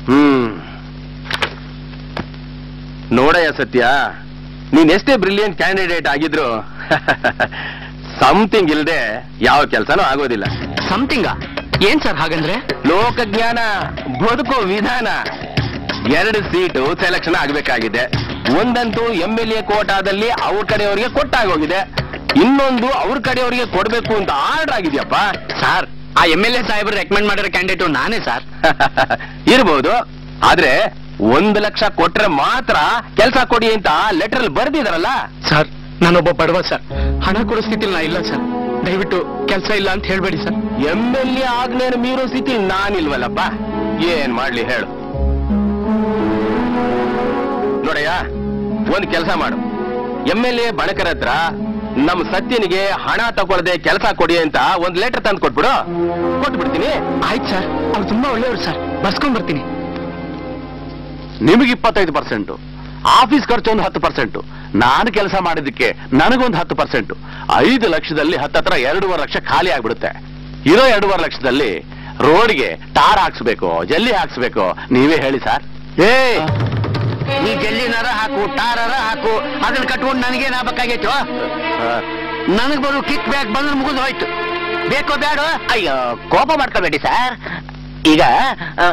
ಹ್ಮ್ ನೋಡಯ್ಯ ಸತ್ಯ ನೀನ್ ಎಷ್ಟೇ ಬ್ರಿಲಿಯಂಟ್ ಕ್ಯಾಂಡಿಡೇಟ್ ಆಗಿದ್ರು ಸಮಥಿಂಗ್ ಇಲ್ದೆ ಯಾವ ಕೆಲಸನೂ ಆಗೋದಿಲ್ಲ ಸಮಥಿಂಗ ಏನ್ ಸರ್ ಹಾಗಂದ್ರೆ ಲೋಕಜ್ಞಾನ ಬದುಕೋ ವಿಧಾನ ಎರಡು ಸೀಟು ಸೆಲೆಕ್ಷನ್ ಆಗ್ಬೇಕಾಗಿದೆ ಒಂದಂತೂ ಎಂ ಎಲ್ ಎ ಕೋಟಾದಲ್ಲಿ ಅವ್ರ ಕಡೆಯವರಿಗೆ ಕೊಟ್ಟಾಗೋಗಿದೆ ಇನ್ನೊಂದು ಅವ್ರ ಕಡೆಯವರಿಗೆ ಕೊಡ್ಬೇಕು ಅಂತ ಆರ್ಡರ್ ಆಗಿದೆಯಪ್ಪ ಸರ್ ಆ ಎಂ ಎಲ್ ಎ ಸಾಹೇಬ್ರು ರೆಕಮೆಂಡ್ ಮಾಡಿರೋ ಕ್ಯಾಂಡಿಡೇಟ್ ನಾನೇ ಸರ್ ಇರ್ಬೋದು ಆದ್ರೆ ಒಂದು ಲಕ್ಷ ಕೊಟ್ರೆ ಮಾತ್ರ ಕೆಲಸ ಕೊಡಿ ಅಂತ ಲೆಟರ್ ಬರ್ದಿದಾರಲ್ಲ ಸರ್ ನಾನೊಬ್ಬ ಬಡವ ಸರ್ ಹಣ ಕೊಡೋ ಸ್ಥಿತಿಲಿ ನಾ ಇಲ್ಲ ಸರ್ ದಯವಿಟ್ಟು ಕೆಲಸ ಇಲ್ಲ ಅಂತ ಹೇಳ್ಬೇಡಿ ಸರ್ ಎಂ ಎಲ್ ಎ ಆಗ್ನೇನು ಮೀರೋ ಸ್ಥಿತಿ ನಾನಿಲ್ವಲ್ಲಪ್ಪ ಏನ್ ಮಾಡ್ಲಿ ಹೇಳು ನೋಡಯ್ಯ ಒಂದ್ ಕೆಲಸ ಮಾಡು ಎಂ ಎಲ್ ಎ ಬಣಕರ ಹತ್ರ ನಮ್ ಸತ್ಯನಿಗೆ ಹಣ ತಗೊಳ್ಳದೆ ಕೆಲಸ ಕೊಡಿ ಅಂತ ಒಂದ್ ಲೆಟರ್ ತಂದು ಕೊಟ್ಬಿಡು ಕೊಟ್ಬಿಡ್ತೀನಿ ಆಯ್ತು ಸರ್ ಅವ್ರು ತುಂಬಾ ಒಳ್ಳೆಯವರು ಸರ್ ಬರ್ಸ್ಕೊಂಡ್ ಬರ್ತೀನಿ ನಿಮಗೆ ಇಪ್ಪತ್ತೈದು ಪರ್ಸೆಂಟ್ ಆಫೀಸ್ ಖರ್ಚು ಒಂದು ಹತ್ತು ಪರ್ಸೆಂಟ್ ನಾನು ಕೆಲಸ ಮಾಡಿದ್ದಕ್ಕೆ ನನಗೊಂದು ಹತ್ತು ಪರ್ಸೆಂಟ್ ಐದು ಲಕ್ಷದಲ್ಲಿ ಹತ್ತತ್ರ ಎರಡೂವರೆ ಲಕ್ಷ ಖಾಲಿ ಆಗ್ಬಿಡುತ್ತೆ ಇರೋ ಎರಡೂವರೆ ಲಕ್ಷದಲ್ಲಿ ರೋಡ್ಗೆ ಟಾರ್ ಹಾಕ್ಸ್ಬೇಕು ಜಲ್ಲಿ ಹಾಕ್ಸ್ಬೇಕು ನೀವೇ ಹೇಳಿ ಸರ್ ಏ ನೀ ಜಲ್ಲಿನಾರ ಹಾಕು ಟಾರರ ಹಾಕು ಅದನ್ನ ಕಟ್ಕೊಂಡು ನನಗೇನ್ ಆಗ್ಬೇಕಾಗೈತು ನನಗ್ ಬರೋ ಕಿಕ್ ಬ್ಯಾಕ್ ಬಂದ್ರೆ ಮುಗಿದು ಹೋಯ್ತು ಬೇಕೋ ಬೇಡ ಅಯ್ಯೋ ಕೋಪ ಮಾಡ್ಕೋಬೇಡಿ ಸರ್ ಈಗ ಆ,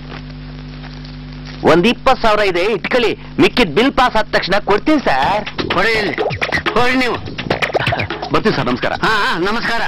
ಒಂದ್ ಇಪ್ಪತ್ ಸಾವಿರ ಇದೆ ಇಟ್ಕೊಳ್ಳಿ ಮಿಕ್ಕಿದ್ ಬಿಲ್ ಪಾಸ್ ಆದ ತಕ್ಷಣ ಕೊಡ್ತೀನಿ ಸರ್ ಹೊಡಿ ಇಲ್ಲಿ ಹೊಡಿ ನೀವು ಬರ್ತೀವಿ ಸರ್ ನಮಸ್ಕಾರ ಹಾ ಹಾ, ನಮಸ್ಕಾರ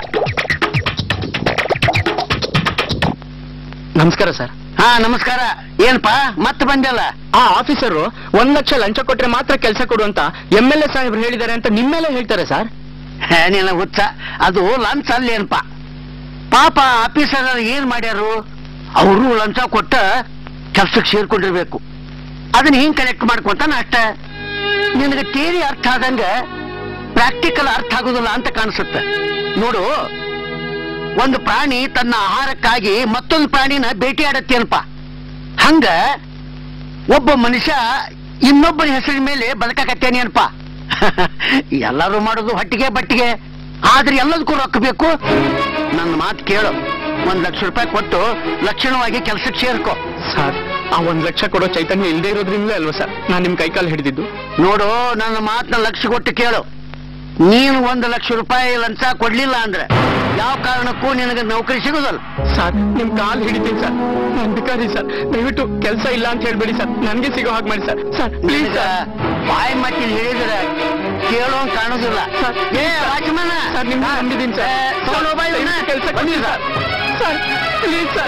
ನಮಸ್ಕಾರ ಸರ್ ಹಾ ನಮಸ್ಕಾರ ಏನಪ್ಪಾ ಮತ್ತೆ ಬಂದಲ್ಲ ಆ ಆಫೀಸರು ಒಂದ್ ಲಕ್ಷ ಲಂಚ ಕೊಟ್ರೆ ಮಾತ್ರ ಕೆಲಸ ಕೊಡು ಅಂತ ಎಂ ಎಲ್ ಎ ಸಾಹೇಬ್ರು ಹೇಳಿದ್ದಾರೆ ಅಂತ ನಿಮ್ಮೆಲ್ಲ ಹೇಳ್ತಾರೆ ಸರ್ ನಿನ್ನ ಹುಚ್ಚ ಅದು ಲಂಚ ಅಲ್ಲೇನಪ್ಪ ಪಾಪ ಆಫೀಸರ್ ಏನ್ ಮಾಡ್ಯಾರು ಅವರು ಲಂಚ ಕೊಟ್ಟ ಕೆಲ್ಸಕ್ಕೆ ಸೇರ್ಕೊಂಡಿರ್ಬೇಕು ಅದನ್ನ ಹಿಂಗ್ ಕಲೆಕ್ಟ್ ಮಾಡ್ಕೊಂತಾನ ಅಷ್ಟ ನಿನಗೆ ಥಿಯರಿ ಅರ್ಥ ಆದಂಗ ಪ್ರಾಕ್ಟಿಕಲ್ ಅರ್ಥ ಆಗುದಿಲ್ಲ ಅಂತ ಕಾಣಿಸುತ್ತೆ ನೋಡು ಒಂದು ಪ್ರಾಣಿ ತನ್ನ ಆಹಾರಕ್ಕಾಗಿ ಮತ್ತೊಂದು ಪ್ರಾಣಿನ ಭೇಟಿಯಾಡತ್ತೇನಪ್ಪ ಹಂಗ ಒಬ್ಬ ಮನುಷ್ಯ ಇನ್ನೊಬ್ಬನ ಹೆಸರಿನ ಮೇಲೆ ಬದುಕಾಕತ್ತೇನೇನಪ್ಪ ಎಲ್ಲರೂ ಮಾಡೋದು ಹೊಟ್ಟಿಗೆ ಬಟ್ಟಿಗೆ ಆದ್ರೆ ಎಲ್ಲದಕ್ಕೂ ರೊಕ್ಕ ಬೇಕು ನನ್ನ ಮಾತು ಕೇಳು ಒಂದ್ ಲಕ್ಷ ರೂಪಾಯಿ ಕೊಟ್ಟು ಲಕ್ಷಣವಾಗಿ ಕೆಲ್ಸಕ್ಕೆ ಸೇರ್ಕೋ ಸರ್ ಆ ಒಂದ್ ಲಕ್ಷ ಕೊಡೋ ಚೈತನ್ಯ ಇಲ್ಲದೆ ಇರೋದ್ರಿಂದಲೇ ಅಲ್ವಾ ಸರ್ ನಾನು ನಿಮ್ ಕೈಕಾಲು ಹಿಡಿದಿದ್ದು ನೋಡು ನನ್ನ ಮಾತನ್ನ ಲಕ್ಷ ಕೊಟ್ಟು ಕೇಳು ನೀನು ಒಂದು ಲಕ್ಷ ರೂಪಾಯಿ ಲಂಚ ಕೊಡ್ಲಿಲ್ಲ ಅಂದ್ರೆ ಯಾವ ಕಾರಣಕ್ಕೂ ನಿನಗೆ ನೌಕರಿ ಸಿಗುದಲ್ಲ ಸರ್ ನಿಮ್ ಕಾಲ್ ಹಿಡಿತೀನಿ ಸರ್ ನಾನ್ ಬಿಕಾರಿ ಸರ್ ದಯವಿಟ್ಟು ಕೆಲಸ ಇಲ್ಲ ಅಂತ ಹೇಳ್ಬೇಡಿ ಸರ್ ನನ್ಗೆ ಸಿಗೋ ಹಾಗೆ ಮಾಡಿ ಸರ್ ಸರ್ ಪ್ಲೀಸ್ ನಿನಗ ಸರ್ ಬಾಯಿ ಮಟ್ಟಿ ಹೇಳಿದ್ರೆ ಕೇಳೋ ಕಾಣೋದಿಲ್ಲ ಸರ್, ಏ ವಾಚ್ಮನ್ ಸರ್ ನಿಮ್ಗೆ ನಂಬಿದ್ದೀನಿ ಸರ್ ತಗೊಂಡು ಬಾ ಇವನ್ನ. ಕೆಲಸ ಬನ್ನಿ sir sir please sir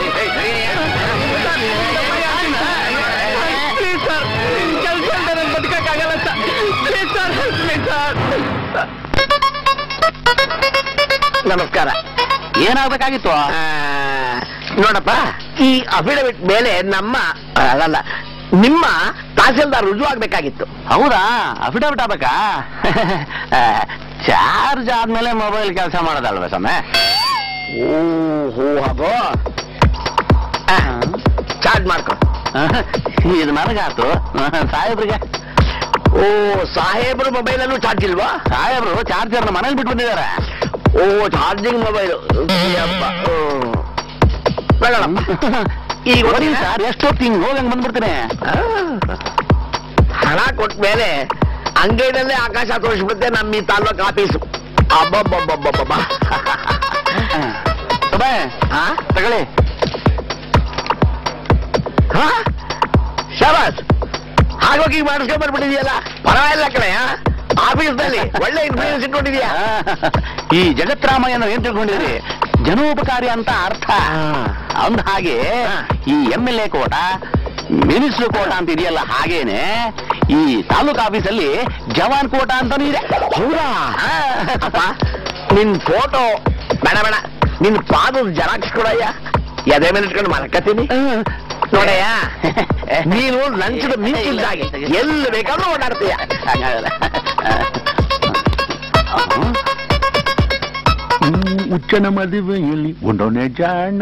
please sir ಕೆಲಸ ಇಲ್ಲದೆ ನಾನು ಬದುಕಕ್ಕಾಗಲ್ಲ sir please sir please sir ನಮಸ್ಕಾರ ಏನಾಗ್ಬೇಕಾಗಿತ್ತು ಆ, ನೋಡಪ್ಪ ಈ ಅಫಿಡವಿಟ್ ಮೇಲೆ ನಮ್ಮ ಅಲ್ಲ ನಿಮ್ಮ ತಹಸೀಲ್ದಾರ್ ರುಜು ಆಗ್ಬೇಕಾಗಿತ್ತು ಹೌದಾ ಅಫಿಡವಿಟ್ ಆಗ್ಬೇಕಾ ಚಾರ್ಜ್ ಆದ್ಮೇಲೆ ಮೊಬೈಲ್ ಕೆಲಸ ಮಾಡೋದಲ್ವ ಸಮಯ ಓಹೋ ಅದು ಚಾರ್ಜ್ ಮಾಡ್ಕೊ ಇದು ನನಗಾತು ಸಾಹೇಬ್ರಿಗೆ ಓ ಸಾಹೇಬ್ರ ಮೊಬೈಲ್ ಅಲ್ಲೂ ಚಾರ್ಜ್ ಇಲ್ವಾ ಸಾಹೇಬ್ರು ಚಾರ್ಜರ್ನ ಮನೇಲಿ ಬಿಟ್ಟು ಬಂದಿದ್ದಾರೆ ಓ ಚಾರ್ಜಿಂಗ್ ಮೊಬೈಲ್ ಈಗ ಬರೀ ಸರ್ ಎಷ್ಟೊತ್ತು ಹಿಂಗ್ ಹೋಗಂಗ್ ಬಂದ್ಬಿಡ್ತೀನಿ ಹಣ ಕೊಟ್ಟ ಮೇಲೆ ಅಂಗೈನಲ್ಲೇ ಆಕಾಶ ತೋರಿಸ್ಬಿಡುತ್ತೆ ನಮ್ಮ ಈ ತಾಲೂಕು ಆಫೀಸು ಅಬ್ಬಬ್ಬಬ್ಬಬ್ಬಬ್ಬ ಸುಬೆ ಹಾ ತಗೊಳ್ಳಿ ಹಾ? ಶಾಬಾಸ್ ಹಾಗೋಗಿ ಮಾಡಿಸ್ಕೊಂಡ್ ಬಂದ್ಬಿಟ್ಟಿದ್ಯಲ್ಲ ಪರವಾಗಿಲ್ಲ ಕಣೆ ಆಫೀಸ್ನಲ್ಲಿ ಒಳ್ಳೆ ಇನ್ಫ್ಲೂಯೆನ್ಸ್ ಇಟ್ಕೊಂಡಿದ್ಯಾ ಈ ಜಗತ್ರಾಮಯ್ಯನ ಏನ್ ತಿಳ್ಕೊಂಡಿದ್ರಿ ಜನೋಪಕಾರಿ ಅಂತ ಅರ್ಥ ಅಂದ ಹಾಗೆ ಈ ಎಂ ಎಲ್ ಎ ಕೋಟ ಮಿನಿಸ್ಟರ್ ಕೋಟ ಅಂತ ಇದೆಯಲ್ಲ ಹಾಗೇನೆ ಈ ತಾಲೂಕ್ ಆಫೀಸಲ್ಲಿ ಜವಾನ್ ಕೋಟ ಅಂತಾನು ಇದೆ ಹೌದಾ ಅಪ್ಪ ನಿನ್ ಫೋಟೋ ಬೇಡ ಬೇಡ ನಿನ್ ಪಾದದ ಜೆರಾಕ್ಸ್ ಕೊಡಯ್ಯ ಎದೆ ಮೇಲೆ ಇಟ್ಕೊಂಡು ಮಲ್ಕತೀನಿ ನೋಡಯ್ಯ ನೀನು ಲಂಚದ ಮಿಂಚಿದ್ದಾಗಿ ಎಲ್ಲಿ ಬೇಕಾದ್ರೂ ಓಡಾಡ್ತೀಯ ಹುಚ್ಚನ ಮದುವೆಯಲ್ಲಿ ಉಂಡೋನೆ ಜಾಣ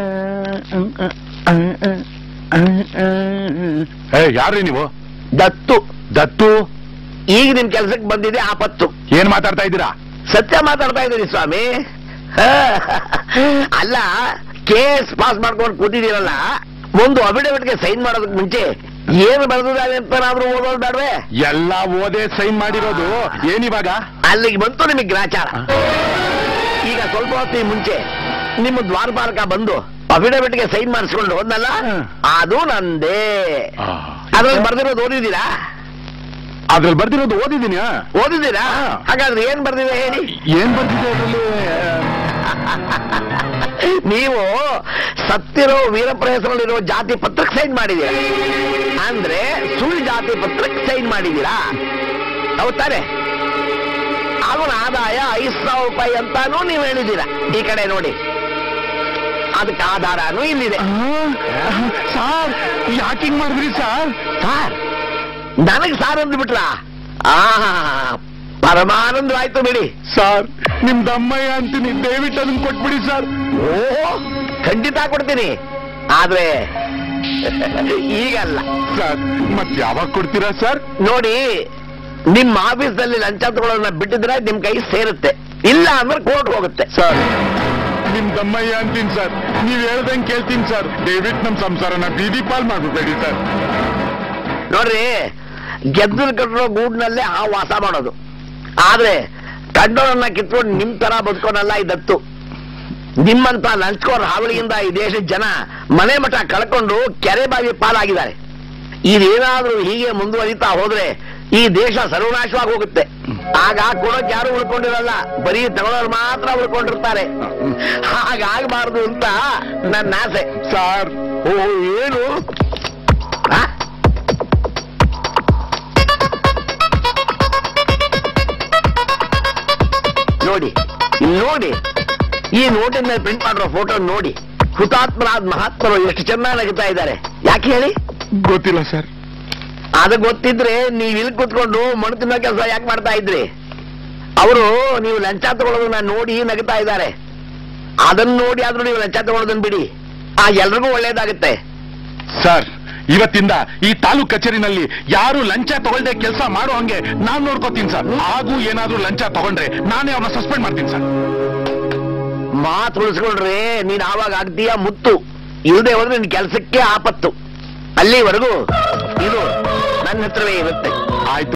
ಯಾರ್ರಿ ನೀವು ದತ್ತು ದತ್ತು ಈಗ ನಿಮ್ ಕೆಲ್ಸಕ್ಕೆ ಬಂದಿದೆ ಆಪತ್ತು ಏನ್ ಮಾತಾಡ್ತಾ ಇದ್ದೀರಾ ಸತ್ಯ ಮಾತಾಡ್ತಾ ಇದ್ದೀನಿ ಸ್ವಾಮಿ ಅಲ್ಲ ಕೇಸ್ ಪಾಸ್ ಮಾಡ್ಕೊಂಡು ಕೂತಿದ್ದೀರಲ್ಲ ಒಂದು ಅಫಿಡವಿಟ್ಗೆ ಸೈನ್ ಮಾಡೋದಕ್ಕೆ ಮುಂಚೆ ಏನು ಬರೆದಿದ್ದಾರೆ ಅಂತ ನಾದ್ರೂ ಓದೋದು ಬೇಡವೆ ಎಲ್ಲ ಓದೇ ಸೈನ್ ಮಾಡಿರೋದು ಏನಿವಾಗ ಅಲ್ಲಿಗೆ ಬಂತು ನಿಮಗೆ ಗ್ರಾಚಾರ ಈಗ ಸ್ವಲ್ಪ ಹೊತ್ತಿಗೆ ಮುಂಚೆ ನಿಮ್ಮ ದ್ವಾರಪಾಲಕ ಬಂದು ಅಫಿಡವಿಟ್ಗೆ ಸೈನ್ ಮಾಡಿಸ್ಕೊಂಡು ಹೋದ್ನಲ್ಲ ಹ್ಮ್. ಅದು ನಂದೇ ಅದ್ರಲ್ಲಿ ಬರ್ದಿರೋದು ಓದಿದ್ದೀರಾ ಅದ್ರಲ್ಲಿ ಬರ್ದಿರೋದು ಓದಿದೀನಿ ಓದಿದ್ದೀರಾ ಹಾ. ಹಾಗಾದ್ರೆ ಏನ್ ಬರ್ದಿದೆ ಹೇಳಿ ಏನ್ ಬರ್ದಿದೆ ಅದ್ರಲ್ಲಿ ನೀವು ಸತ್ತಿರೋ ವೀರಪ್ಪ ಹೆಸರಲ್ಲಿರೋ ಜಾತಿ ಪತ್ರಕ್ಕೆ ಸೈನ್ ಮಾಡಿದ್ದೀರಾ ಅಂದ್ರೆ ಸುಳ್ಳು ಜಾತಿ ಪತ್ರಕ್ಕೆ ಸೈನ್ ಮಾಡಿದ್ದೀರಾ ಹೌದ್ ತಾನೆ ಅವನ ಆದಾಯ ಐದು ಸಾವಿರ ರೂಪಾಯಿ ಅಂತಾನೂ ನೀವು ಹೇಳಿದ್ದೀರಾ ಈ ಕಡೆ ನೋಡಿ ಅದಕ್ಕೆ ಆಧಾರನೂ ಇಲ್ಲಿದೆ ಸಾರ್ ಯಾಕಿಂಗ್ ಮಾಡಿದ್ರಿ ಸಾರ್ ಸಾರ್ ನನಗೆ ಸಾರ್ ಅಂದ್ಬಿಟ್ರ ಆ ಪರಮಾನಂದವಾಯ್ತು ಬಿಡಿ ಸಾರ್ ನಿಮ್ ದಮ್ಮಯ್ಯ ಅಂತೀನಿ ದಯವಿಟ್ಟು ಅದನ್ನ ಕೊಟ್ಬಿಡಿ ಸರ್ ಓ ಖಂಡಿತ ಕೊಡ್ತೀನಿ ಆದ್ರೆ ಈಗಲ್ಲ ಸರ್ ಮತ್ ಯಾವಾಗ ಕೊಡ್ತೀರಾ ಸರ್ ನೋಡಿ ನಿಮ್ಮ ಆಫೀಸ್ನಲ್ಲಿ ಲಂಚ ತಗೊಳ್ಳೋದನ್ನ ಬಿಟ್ಟಿದ್ರೆ ನಿಮ್ ಕೈ ಸೇರುತ್ತೆ ಇಲ್ಲ ಅಂದ್ರೆ ಕೋರ್ಟ್ ಹೋಗುತ್ತೆ ಸರ್ ನಿಮ್ ದಮ್ಮಯ್ಯ ಅಂತೀನಿ ಸರ್ ನೀವ್ ಹೇಳ್ದಂಗ್ ಕೇಳ್ತೀನಿ ಸರ್ ದಯವಿಟ್ಟು ನಮ್ ಸಂಸಾರನ ಬೀದಿ ಪಾಲ್ ಮಾಡ್ಬಿಡ್ಬೇಡಿ ಸರ್ ನೋಡ್ರಿ ಗೆದ್ದಲು ಕಟ್ಟಿರೋ ಗೂಡ್ನಲ್ಲೇ ಆ ವಾಸ ಮಾಡೋದು ಆದ್ರೆ ಕಂಡೋರನ್ನ ಕಿತ್ಕೊಂಡು ನಿಮ್ ತರ ಬದುಕೋನಲ್ಲ ಇದತ್ತು ನಿಮ್ಮಂತ ಲಂಚ್ಕೋರ್ ಹಾವಳಿಯಿಂದ ಈ ದೇಶದ ಜನ ಮನೆ ಮಠ ಕಳ್ಕೊಂಡು ಕೆರೆ ಬಾವಿ ಪಾಲಾಗಿದ್ದಾರೆ ಇದೇನಾದ್ರೂ ಹೀಗೆ ಮುಂದುವರಿತಾ ಹೋದ್ರೆ ಈ ದೇಶ ಸರ್ವನಾಶವಾಗಿ ಹೋಗುತ್ತೆ ಆಗ ಕೊಡೋಕ್ ಯಾರು ಉಳ್ಕೊಂಡಿರಲ್ಲ ಬರೀ ತಗೊಳ್ಳೋರು ಮಾತ್ರ ಉಳ್ಕೊಂಡಿರ್ತಾರೆ ಹಾಗಾಗಬಾರ್ದು ಅಂತ ನನ್ನ ಆಸೆ ಸಾರ್ ಓ ಏನು ಆ? ನೋಡಿ ಇಲ್ಲಿ ನೋಡಿ ಈ ನೋಟಿನ ಮೇಲೆ ಪ್ರಿಂಟ್ ಮಾಡಿರೋ ಫೋಟೋ ನೋಡಿ ಹುತಾತ್ಮರಾದ ಮಹಾತ್ಮರು ಎಷ್ಟು ಚೆನ್ನಾಗಿ ನಗುತ್ತಾ ಇದ್ದಾರೆ ಯಾಕೆ ಹೇಳಿ ಗೊತ್ತಿಲ್ಲ ಸರ್ ಅದು ಗೊತ್ತಿದ್ರೆ ನೀವ್ ಇಲ್ಲಿ ಕುತ್ಕೊಂಡು ಮಣ್ಣು ತಿನ್ನೋ ಕೆಲಸ ಯಾಕೆ ಮಾಡ್ತಾ ಇದ್ರಿ ಅವರು ನೀವು ಲಂಚ ತಗೊಳ್ಳೋದನ್ನ ನೋಡಿ ನಗುತ್ತಾ ಇದ್ದಾರೆ ಅದನ್ನ ನೋಡಿ ಆದ್ರೂ ನೀವು ಲಂಚ ತಗೊಳ್ಳೋದನ್ನ ಬಿಡಿ ಆ ಎಲ್ರಿಗೂ ಒಳ್ಳೇದಾಗುತ್ತೆ ಸರ್ ಇವತ್ತಿಂದ ಈ ತಾಲೂಕ್ ಕಚೇರಿನಲ್ಲಿ ಯಾರು ಲಂಚ ತಗೊಳ್ದೆ ಕೆಲಸ ಮಾಡೋ ಹಂಗೆ ನಾನ್ ನೋಡ್ಕೋತೀನಿ ಸರ್ ಹಾಗೂ ಏನಾದ್ರೂ ಲಂಚ ತಗೊಂಡ್ರೆ ನಾನೇ ಅವ್ರನ್ನ ಸಸ್ಪೆಂಡ್ ಮಾಡ್ತೀನಿ ಸರ್ ಮಾತು ಉಳಿಸ್ಕೊಂಡ್ರೆ ನೀನ್ ಆವಾಗ ಆಗ್ತೀಯ ಮುತ್ತು ಇಲ್ಲದೆ ಹೋದ್ರೆ ನಿನ್ ಕೆಲಸಕ್ಕೆ ಆಪತ್ತು ಅಲ್ಲಿವರೆಗೂ ಇದು ನನ್ನ ಹತ್ರವೇ ಇರುತ್ತೆ ಆಯ್ತು